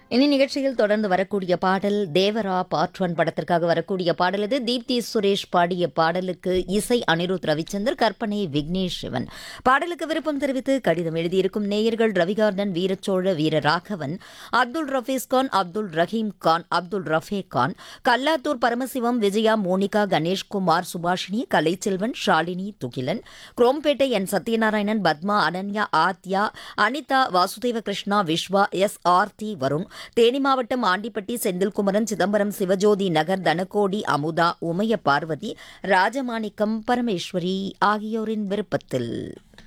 இனி நிகழ்ச்சியில் தொடர்ந்து வரக்கூடிய பாடல் தேவரா பார்ட் ஒன் படத்திற்காக வரக்கூடிய பாடல் இது தீப்தி சுரேஷ் பாடிய பாடலுக்கு இசை அனிருத் ரவிச்சந்தர் கற்பனை விக்னேஷ் சிவன் பாடலுக்கு விருப்பம் தெரிவித்து கடிதம் எழுதியிருக்கும் நேயர்கள் ரவிகார்டன் வீரச்சோழ வீர ராகவன் அப்துல் ரஃபீஸ் கான் அப்துல் ரஹீம் கான் அப்துல் ரஃபே கான் கல்லாத்தூர் பரமசிவம் விஜயா மோனிகா கணேஷ்குமார் சுபாஷினி கலைச்செல்வன் ஷாலினி துகிலன் குரோம்பேட்டை என் சத்யநாராயணன் பத்மா அனன்யா ஆத்யா அனிதா வாசுதேவ கிருஷ்ணா விஸ்வா எஸ் ஆர்த்தி வருண் தேனி மாவட்டம் ஆண்டிப்பட்டி செந்தில்குமரன் சிதம்பரம் சிவஜோதி நகர் தனகோடி அமுதா உமைய பார்வதி ராஜமாணிக்கம் பரமேஸ்வரி ஆகியோரின் விருப்பத்தில்